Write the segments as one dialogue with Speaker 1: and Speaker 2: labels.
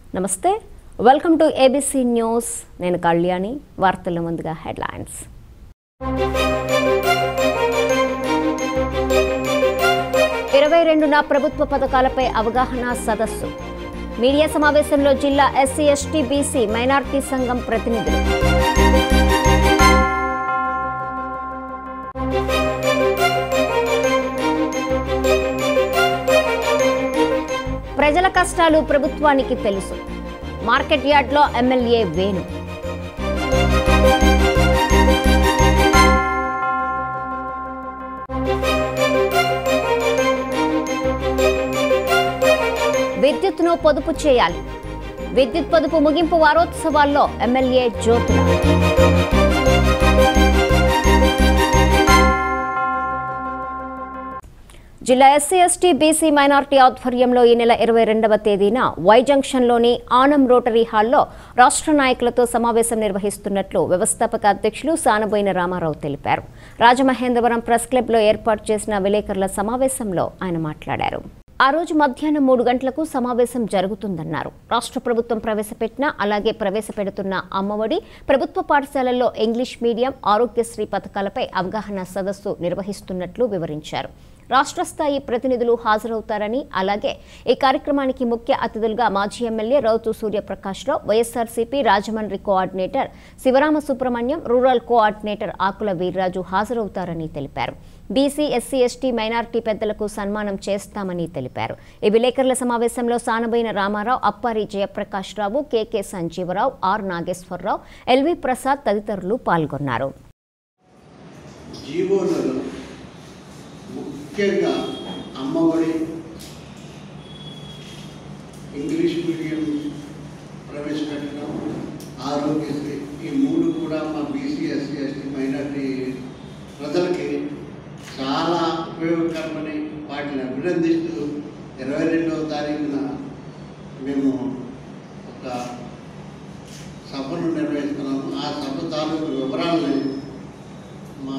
Speaker 1: నమస్తే welcome to ABC news నేను కళ్యాణి వార్తల ముందుగా హెడ్లైన్స్ ఇరవై రెండున ప్రభుత్వ పథకాలపై అవగాహన సదస్సు మీడియా సమావేశంలో జిల్లా ఎస్సీ ఎస్టీ బీసీ మైనార్టీ సంఘం ప్రతినిధులు ప్రజల కష్టాలు ప్రభుత్వానికి తెలుసు మార్కెట్ యార్డ్లో ఎమ్మెల్యే వేణు విద్యుత్తును పొదుపు చేయాలి విద్యుత్ పొదుపు ముగింపు వారోత్సవాల్లో ఎమ్మెల్యే జ్యోతుల జిల్లా ఎస్సీ ఎస్టీ బీసీ మైనార్టీ ఆధ్వర్యంలో ఈ నెల ఇరవై రెండవ తేదీన వై జంక్షన్లోని ఆనం రోటరీ హాల్లో రాష్ట్ర నాయకులతో సమావేశం నిర్వహిస్తున్నట్లు వ్యవస్థాపక అధ్యక్షులు సానబోయిన రామారావు తెలిపారు రాజమహేంద్రవరం ప్రెస్ క్లబ్లో ఏర్పాటు చేసిన విలేకరుల సమావేశంలో ఆయన మాట్లాడారు ఆ రోజు మధ్యాహ్నం మూడు గంటలకు సమావేశం జరుగుతుందన్నారు రాష్ట్ర ప్రభుత్వం ప్రవేశపెట్టిన అలాగే ప్రవేశపెడుతున్న అమ్మఒడి ప్రభుత్వ పాఠశాలల్లో ఇంగ్లీష్ మీడియం ఆరోగ్యశ్రీ పథకాలపై అవగాహన సదస్సు నిర్వహిస్తున్నట్లు వివరించారు రాష్ట్ర స్థాయి ప్రతినిధులు హాజరవుతారని అలాగే ఈ కార్యక్రమానికి ముఖ్య అతిథులుగా మాజీ MLA Routhu Suryaprakash Rao YSRCP Rajahmundry coordinator Sivarama Subrahmanyam rural coordinator Akula Veerraju హాజరవుతారని తెలిపారు బీసీ ఎస్సీ ఎస్టీ మైనార్టీ పెద్దలకు సన్మానం చేస్తామని తెలిపారు ఈ విలేకరుల సమావేశంలో Sanaboina Ramarao Appari Jayaprakash Rao KK Sanjeevarao R Nageswararao LV Prasad తదితరులు పాల్గొన్నారు
Speaker 2: జీవోలలో ముఖ్యంగా అమ్మఒడి ఇంగ్లీష్ మీడియం ప్రవేశపెట్టడం ఆరోగ్యశ్రీ ఈ మూడు కూడా మా బీసీ ఎస్సీ ఎస్టీ మైనార్టీ ప్రజలకి చాలా ఉపయోగకరమని వాటిని అభినందిస్తూ ఇరవై రెండవ తారీఖున మేము ఒక సభను నిర్వహిస్తున్నాము ఆ సభ తాలూకు వివరాలని మా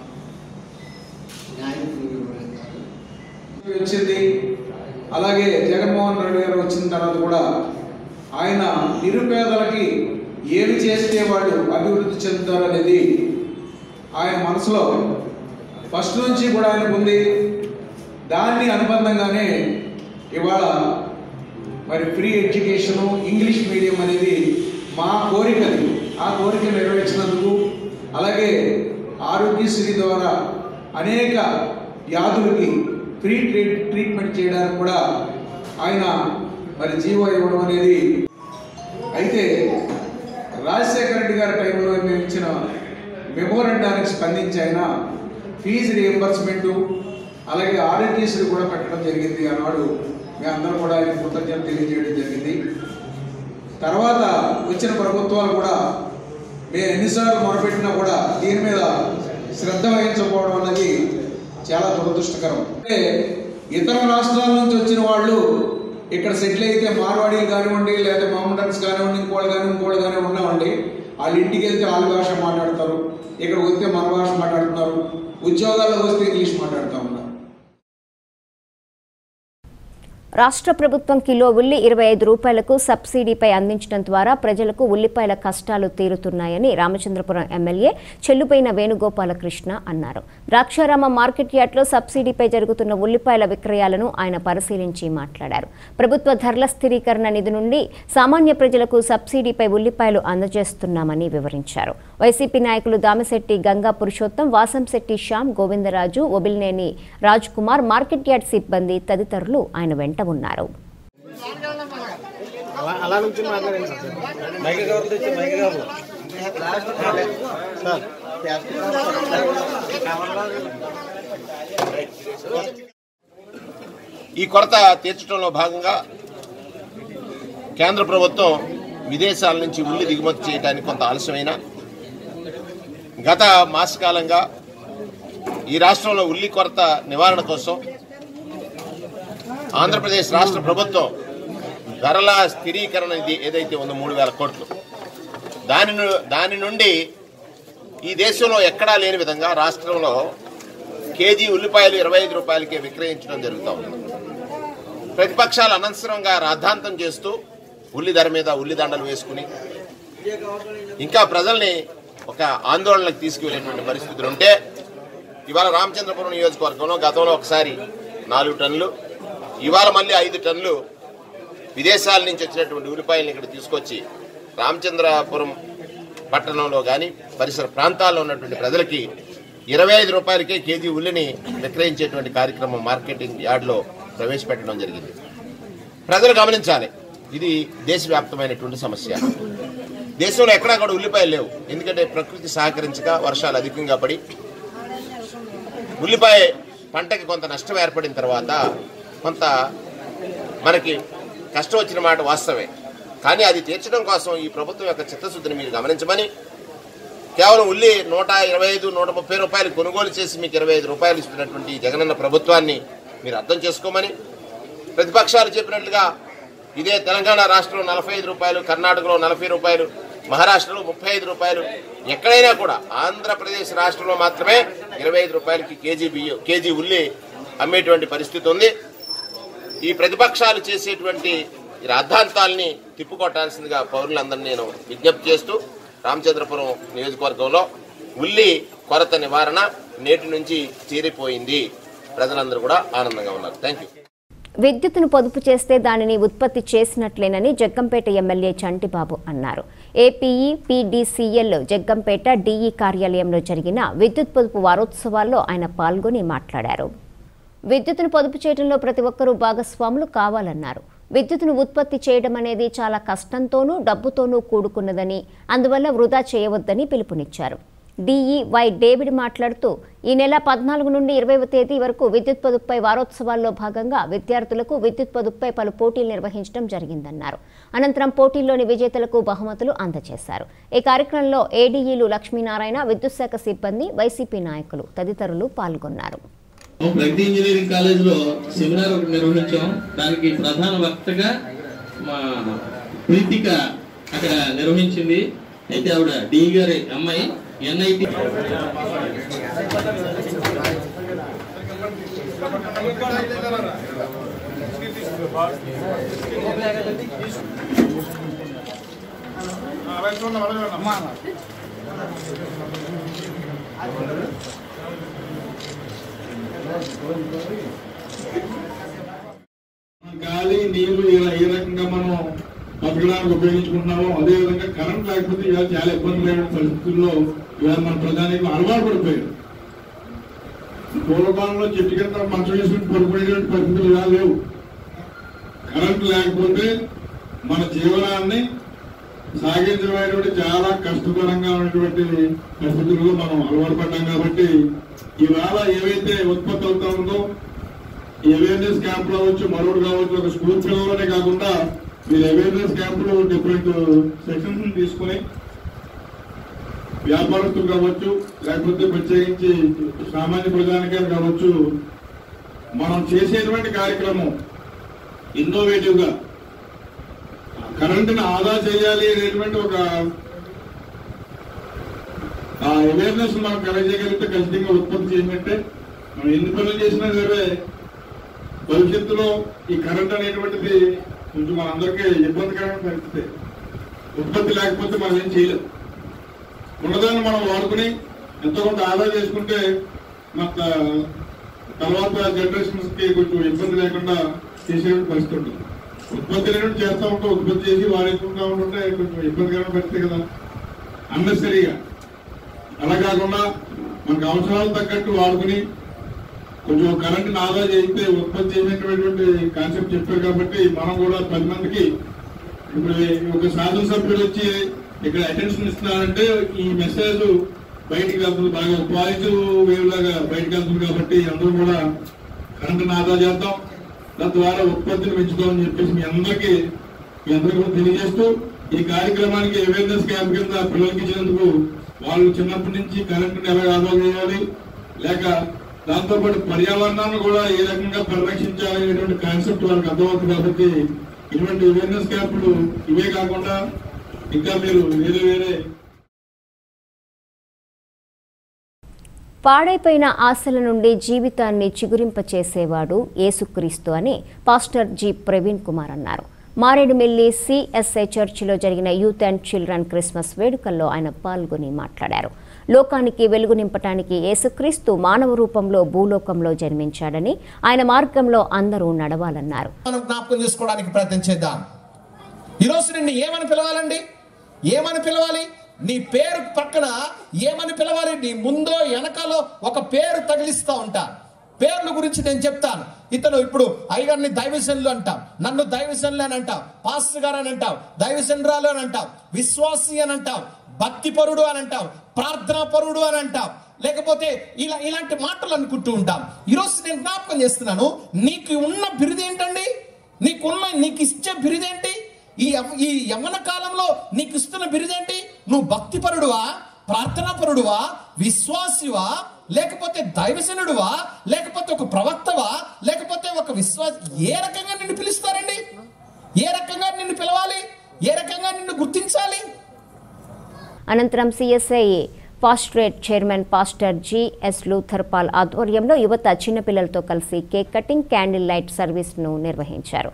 Speaker 2: నాయకులు వివరిస్తారు
Speaker 3: వచ్చింది అలాగే జగన్మోహన్ రెడ్డి గారు వచ్చిన తర్వాత కూడా ఆయన నిరుపేదలకి ఏమి చేస్తే వాళ్ళు అభివృద్ధి చెందుతారు అనేది ఆయన మనసులో ఫస్ట్ నుంచి కూడా ఆయనకు ఉంది దాన్ని అనుబంధంగానే ఇవాళ మరి ఫ్రీ ఎడ్యుకేషను ఇంగ్లీష్ మీడియం అనేది మా కోరికది ఆ కోరిక నెరవేర్చినందుకు అలాగే ఆరోగ్యశ్రీ ద్వారా అనేక వ్యాధులకి ఫ్రీ ట్రీట్ ట్రీట్మెంట్ చేయడానికి కూడా ఆయన మరి జీవో ఇవ్వడం అనేది అయితే రాజశేఖర రెడ్డి గారి టైంలో మేము ఇచ్చిన మెమోరండానికి స్పందించి ఆయన ఫీజు రియంబర్స్మెంటు అలాగే ఆరోగ్యశ్రీ కూడా పెట్టడం జరిగింది ఆనాడు మేమందరం కూడా ఆయన కృతజ్ఞత తెలియజేయడం జరిగింది తర్వాత వచ్చిన ప్రభుత్వాలు కూడా మేము ఎన్నిసార్లు మొరపెట్టినా కూడా దీని మీద శ్రద్ధ వహించకపోవడం అన్నది చాలా దురదృష్టకరం అంటే ఇతర రాష్ట్రాల నుంచి వచ్చిన వాళ్ళు ఇక్కడ సెటిల్ అయితే మార్వాడీలు కానివ్వండి లేదా మౌంటన్స్ కానివ్వండి ఇంకోళ్ళు కానీ ఇంకోళ్ళు కానీ ఉన్నామండి వాళ్ళ ఇంటికి వెళ్తే వాళ్ళ భాష మాట్లాడతారు ఇక్కడ వస్తే మన భాష మాట్లాడుతున్నారు ఉద్యోగాల్లో వస్తే ఇంగ్లీష్ మాట్లాడుతూ ఉన్నారు
Speaker 1: రాష్ట్ర ప్రభుత్వం కిలో ఉల్లి ఇరవై ఐదు రూపాయలకు సబ్సిడీపై అందించడం ద్వారా ప్రజలకు ఉల్లిపాయల కష్టాలు తీరుతున్నాయని రామచంద్రపురం ఎమ్మెల్యే చెల్లుపోయిన వేణుగోపాలకృష్ణ అన్నారు ద్రాక్షారామ మార్కెట్ యార్డ్లో సబ్సిడీపై జరుగుతున్న ఉల్లిపాయల విక్రయాలను ఆయన పరిశీలించి మాట్లాడారు ప్రభుత్వ ధరల స్థిరీకరణ నిధి నుండి సామాన్య ప్రజలకు సబ్సిడీపై ఉల్లిపాయలు అందజేస్తున్నామని వివరించారు వైసీపీ నాయకులు దామిశెట్టి గంగా పురుషోత్తం వాసంశెట్టి శ్యామ్ గోవిందరాజు ఒబిల్నేని రాజ్ కుమార్ మార్కెట్ యార్డ్ సిబ్బంది తదితరులు ఆయన వెంట ఉన్నారు
Speaker 4: అలా అలా నుంచి మాట్లాడండి మైక్ కవర్లు తెచ్చి మైక్ కవర్లు సార్
Speaker 5: ఈ కొరత తీర్చడంలో భాగంగా కేంద్ర ప్రభుత్వం విదేశాల నుంచి ఉల్లి దిగుమతి చేయడానికి కొంత ఆలస్యమైన గత మాసకాలంగా ఈ రాష్ట్రంలో ఉల్లి కొరత నివారణ కోసం ఆంధ్రప్రదేశ్ రాష్ట్ర ప్రభుత్వం ధరల స్థిరీకరణ ఇది ఏదైతే ఉందో మూడు వేల కోట్లు దాని ను- దాని నుండి ఈ దేశంలో ఎక్కడా లేని విధంగా రాష్ట్రంలో కేజీ ఉల్లిపాయలు ఇరవై ఐదు రూపాయలకే విక్రయించడం జరుగుతూ ఉంది ప్రతిపక్షాలు అనవసరంగా రాద్ధాంతం చేస్తూ ఉల్లి ధర మీద ఉల్లి దండలు వేసుకుని ఇంకా ప్రజల్ని ఒక ఆందోళనకు తీసుకువెళ్ళేటువంటి పరిస్థితులు ఉంటే ఇవాళ రామచంద్రపురం నియోజకవర్గంలో గతంలో ఒకసారి నాలుగు టన్నులు ఇవాళ మళ్ళీ ఐదు టన్నులు విదేశాల నుంచి వచ్చినటువంటి ఉల్లిపాయలను ఇక్కడ తీసుకొచ్చి రామచంద్రపురం పట్టణంలో కానీ పరిసర ప్రాంతాల్లో ఉన్నటువంటి ప్రజలకి ఇరవై ఐదు రూపాయలకే కేజీ ఉల్లిని విక్రయించేటువంటి కార్యక్రమం మార్కెటింగ్ యార్డ్లో ప్రవేశపెట్టడం జరిగింది ప్రజలు గమనించాలి ఇది దేశవ్యాప్తమైనటువంటి సమస్య దేశంలో ఎక్కడా కూడా ఉల్లిపాయలు లేవు ఎందుకంటే ప్రకృతి సహకరించక వర్షాలు అధికంగా పడి ఉల్లిపాయ పంటకి కొంత నష్టం ఏర్పడిన తర్వాత కొంత మనకి కష్టం వచ్చిన మాట వాస్తవే కానీ అది తీర్చడం కోసం ఈ ప్రభుత్వం యొక్క చిత్తశుద్ధిని మీరు గమనించమని కేవలం ఉల్లి నూట ఇరవై ఐదు నూట ముప్పై రూపాయలు కొనుగోలు చేసి మీకు ఇరవై ఐదు రూపాయలు ఇస్తున్నటువంటి ఈ జగనన్న ప్రభుత్వాన్ని మీరు అర్థం చేసుకోమని ప్రతిపక్షాలు చెప్పినట్లుగా ఇదే తెలంగాణ రాష్ట్రంలో నలభై ఐదు రూపాయలు కర్ణాటకలో నలభై రూపాయలు మహారాష్ట్రలో ముప్పై ఐదు రూపాయలు ఎక్కడైనా కూడా ఆంధ్రప్రదేశ్ రాష్ట్రంలో మాత్రమే ఇరవై ఐదు రూపాయలకి కేజీ బియ్యం కేజీ ఉల్లి అమ్మేటువంటి పరిస్థితి ఉంది ఈ ప్రతిపక్షాలు చేసేటువంటి ఈ రాద్ధాంతాల్ని తిప్పుకొట్టాల్సిందిగా పౌరులందరినీ నేను విజ్ఞప్తి చేస్తూ రామచంద్రపురం నియోజకవర్గంలో ఉల్లి కొరత నివారణ నేటి నుంచి తీరిపోయింది ప్రజలందరూ కూడా ఆనందంగా ఉన్నారు థ్యాంక్ యూ
Speaker 1: విద్యుత్తును పొదుపు చేస్తే దానిని ఉత్పత్తి చేసినట్లేనని జగ్గంపేట ఎమ్మెల్యే చంటిబాబు అన్నారు ఏపీఈ పీడీసీఎల్ జగ్గంపేట డీఈ కార్యాలయంలో జరిగిన విద్యుత్ పొదుపు వారోత్సవాల్లో ఆయన పాల్గొని మాట్లాడారు విద్యుత్తును పొదుపు చేయడంలో ప్రతి ఒక్కరూ భాగస్వాములు కావాలన్నారు విద్యుత్తును ఉత్పత్తి చేయడం అనేది చాలా కష్టంతోనూ డబ్బుతోనూ కూడుకున్నదని అందువల్ల వృధా చేయవద్దని పిలుపునిచ్చారు డిఈ వై డేవిడ్ మాట్లాడుతూ ఈ నెల పద్నాలుగు నుండి ఇరవైవ తేదీ వరకు విద్యుత్ పొదుపుపై వారోత్సవాల్లో భాగంగా విద్యార్థులకు విద్యుత్ పొదుపుపై పలు పోటీలు నిర్వహించడం జరిగిందన్నారు అనంతరం పోటీల్లోని విజేతలకు బహుమతులు అందజేశారు ఈ కార్యక్రమంలో ఏడీఈలు లక్ష్మీనారాయణ విద్యుత్ శాఖ సిబ్బంది వైసీపీ నాయకులు తదితరులు పాల్గొన్నారు
Speaker 6: ప్రగతి ఇంజనీరింగ్ కాలేజ్ లో సెమినార్ ఒకటి నిర్వహించాం దానికి ప్రధాన వక్తగా మా ప్రీతిక అక్కడ నిర్వహించింది అయితే ఆవిడ డి గారి అమ్మాయి ఎన్ఐటి
Speaker 7: గాలి నీళ్లు ఇలా ఏ రకంగా మనం బతకడానికి ఉపయోగించుకుంటున్నామో అదే విధంగా కరెంట్ లేకపోతే ఇవాళ చాలా ఇబ్బందులైన పరిస్థితుల్లో ఇవాళ మన ప్రధానికి అలవాటు పడిపోయారు పూర్వకాలంలో చెట్టు కింద మంచం వేసుకుని పడుకునేటువంటి పరిస్థితులు ఇలా లేవు కరెంట్ లేకపోతే మన జీవనాన్ని సాగించడం చాలా కష్టతరంగా ఉన్నటువంటి పరిస్థితుల్లో మనం అలవాటు పడ్డాం కాబట్టి ఇవాళ ఏవైతే ఉత్పత్తి అవుతా ఉందో ఈ అవేర్నెస్ క్యాంప్ లో అవ్వచ్చు మరొకటి కావచ్చు ఒక స్కూల్ పిల్లలనే కాకుండా మీరు అవేర్నెస్ క్యాంపులు డిఫరెంట్ సెక్షన్స్ తీసుకుని వ్యాపారస్తులు కావచ్చు లేకపోతే ప్రత్యేకించి సామాన్య ప్రజానికాలు కావచ్చు మనం చేసేటువంటి కార్యక్రమం ఇన్నోవేటివ్ గా కరెంటుని ఆదా చేయాలి అనేటువంటి ఒక ఆ అవేర్నెస్ మనం కలగజేయగలిగితే ఖచ్చితంగా ఉత్పత్తి చేయమంటే మనం ఎన్ని పనులు చేసినా సరే భవిష్యత్తులో ఈ కరెంట్ అనేటువంటిది కొంచెం మనందరికీ ఇబ్బందికరమైన పరిస్థితి ఉత్పత్తి లేకపోతే మనం ఏం చేయలేం ఉన్నదాన్ని మనం వాడుకుని ఎంతో కొంత ఆదా చేసుకుంటే మన తర్వాత జనరేషన్స్ కి కొంచెం ఇబ్బంది లేకుండా చేసేటువంటి పరిస్థితి ఉంటుంది ఉత్పత్తి లేనట్టు చేస్తూ ఉంటే ఉత్పత్తి చేసి వాడేసుకుంటా ఉంటుంటే కొంచెం ఇబ్బందికరమైన పరిస్థితి కదా అన్నెసరీగా అలా కాకుండా మనకు అవసరాలు తగ్గట్టు వాడుకుని కొంచెం కరెంట్ ఆదా చేస్తే ఉత్పత్తి చేసేటటువంటి కాన్సెప్ట్ చెప్పారు కాబట్టి మనం కూడా పది మందికి ఇప్పుడు ఒక శాసనసభ్యులు వచ్చి ఇక్కడ అటెన్షన్ ఇస్తున్నారంటే ఈ మెసేజ్ బయటికి వెళ్తుంది బాగా పాజిటివ్ వేవ్ లాగా బయటకు వెళ్తుంది కాబట్టి అందరూ కూడా కరెంట్ని ఆదా చేద్దాం తద్వారా ఉత్పత్తిని పెంచుతామని చెప్పేసి మీ అందరికీ మీ అందరికీ కూడా తెలియజేస్తూ ఈ కార్యక్రమానికి అవేర్నెస్ క్యాంప్ కింద పిల్లలకి ఇచ్చినందుకు వాళ్ళు చిన్నప్పటి నుంచి కరెంటుని ఎలా ఆదా చేయాలి లేక దాంతోపాటు పర్యావరణాన్ని కూడా ఏ రకంగా పరిరక్షించాలి అనేటువంటి కాన్సెప్ట్ వాళ్ళకి అర్థమవుతుంది కాబట్టి ఇటువంటి అవేర్నెస్ క్యాంపులు ఇవే కాకుండా ఇంకా మీరు వేరే వేరే
Speaker 1: పాడైపోయిన ఆశల నుండి జీవితాన్ని చిగురింపచేసేవాడు యేసుక్రీస్తు అని పాస్టర్ జి ప్రవీణ్ కుమార్ అన్నారు మారేడుమిల్లి సిఎస్ఐ చర్చిలో జరిగిన యూత్ అండ్ చిల్డ్రన్ క్రిస్మస్ వేడుకల్లో ఆయన పాల్గొని మాట్లాడారు లోకానికి వెలుగు నింపటానికి యేసుక్రీస్తు మానవ రూపంలో భూలోకంలో జన్మించాడని ఆయన మార్గంలో అందరూ నడవాలన్నారు
Speaker 8: మనం జ్ఞాపకం చేసుకోవడానికి ప్రయత్నం చేద్దాం ఈరోజు నిన్ను ఏమని పిలవాలండి ఏమని పిలవాలి నీ పేరు పక్కన ఏమని పిలవాలి నీ ముందో వెనకాలో ఒక పేరు తగిలిస్తా ఉంటా పేర్ల గురించి నేను చెప్తాను ఇతను ఇప్పుడు అయ్యగారిని దైవజనులు అంటాం నన్ను దైవజనులు అని అంటాం పాస్టర్ గారు అని అంటాం దైవజనరాలు అని అంటాం విశ్వాసి అని అంటాం భక్తిపరుడు అని అంటాం ప్రార్థనా పరుడు అని అంటాం లేకపోతే ఇలా ఇలాంటి మాటలు అనుకుంటూ ఉంటాం ఈరోజు నేను జ్ఞాపకం చేస్తున్నాను నీకు ఉన్న బిరుదు ఏంటండి నీకున్న నీకు ఇచ్చే బిరుదేంటి ఈ యవ- ఈ యవ్వన కాలంలో నీకు ఇస్తున్న బిరుదేంటి నువ్వు భక్తిపరుడువా ప్రార్థనాపరుడువా విశ్వాసివా లేకపోతే దైవజనుడువా లేకపోతే ఒక ప్రవక్తవా లేకపోతే ఒక విశ్వాస ఏ రకంగా నిన్ను పిలుస్తారండి ఏ రకంగా నిన్ను పిలవాలి ఏ రకంగా నిన్ను గుర్తించాలి
Speaker 1: అనంతరం CSI pastorate chairman pastor GS Luther Paul ఆధ్వర్యంలో యువత చిన్నపిల్లలతో కలిసి కేక్ కటింగ్ క్యాండిల్ లైట్ సర్వీస్ను నిర్వహించారు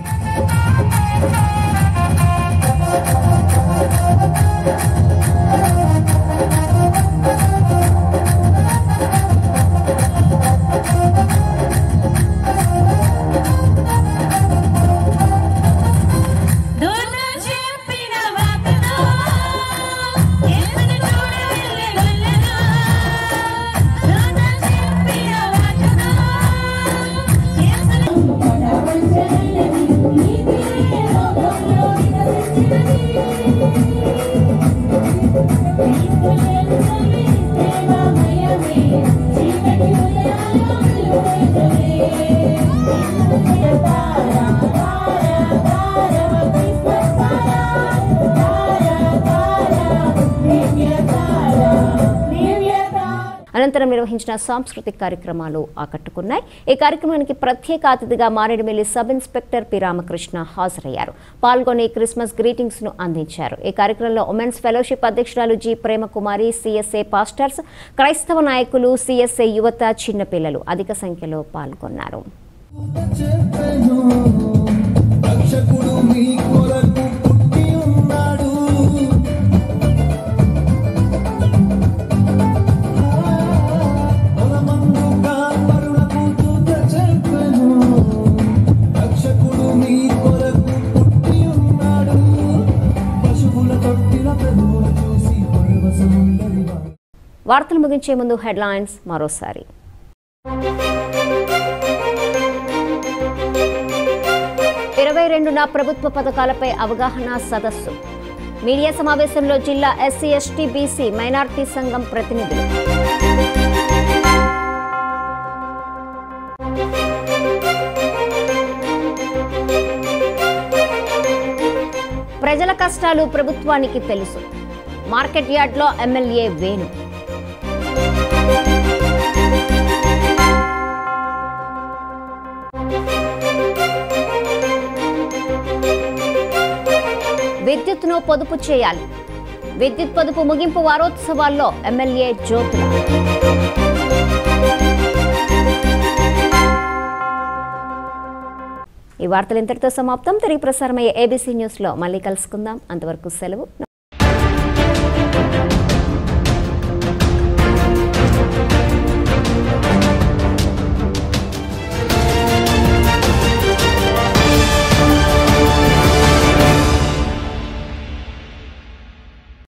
Speaker 9: దూరం చెప్పిన వాకుతో యేసుని చూడ వెళ్ళే వెళ్ళను దూరం చెప్పిన వాకుతో యేసుని పడవలసినది ఈ తీరే లోకంలో వికసించినది నీకు తెలుసని సేవామయమే చీకటి ఉదయాల్లో వెలుగుతుంది తారా తారా తారా క్రిస్మస్ తారా తారా తారా దివ్య తారా దివ్య తారా
Speaker 1: అనంతరం నిర్వహించిన సాంస్కృతిక కార్యక్రమాలు ఆకట్టుకున్నాయి ఈ కార్యక్రమానికి ప్రత్యేక అతిథిగా Maredumilli sub inspector P Ramakrishna హాజరయ్యారు పాల్గొని క్రిస్మస్ గ్రీటింగ్స్ ను అందించారు ఈ కార్యక్రమంలో ఉమెన్స్ ఫెలోషిప్ అధ్యక్షురాలు జి ప్రేమకుమారి సిఎస్ఏ పాస్టర్స్ క్రైస్తవ నాయకులు సిఎస్ఏ యువత చిన్నపిల్లలు అధిక సంఖ్యలో పాల్గొన్నారు
Speaker 10: రక్షకుడు మీ కొరకు పుట్టి ఉన్నాడు పొలమందు కాపరులకు దూత చెప్పెను. రక్షకుడు మీ కొరకు పుట్టి ఉన్నాడు పశువుల తొట్టిల ప్రభువును చూసి పరవశముందరి వారు
Speaker 1: వార్తలు ముగించే ముందు హెడ్లైన్స్ మరోసారి ఇరవై రెండున ప్రభుత్వ పథకాలపై అవగాహన సదస్సు మీడియా సమావేశంలో జిల్లా ఎస్సీ ఎస్టీ బీసీ మైనార్టీ సంఘం ప్రతినిధులు ప్రజల కష్టాలు ప్రభుత్వానికి తెలుసు మార్కెట్ యార్డ్లో ఎమ్మెల్యే వేణు విద్యుత్తును పొదుపు చేయాలి విద్యుత్ పొదుపు ముగింపు వారోత్సవాల్లో ఎమ్మెల్యే జ్యోతుల ఈ వార్తలు ఇంతటితో సమాప్తం తిరిగి ప్రసారమయ్యే ఏబీసీ న్యూస్లో మళ్ళీ కలుసుకుందాం అంతవరకు సెలవు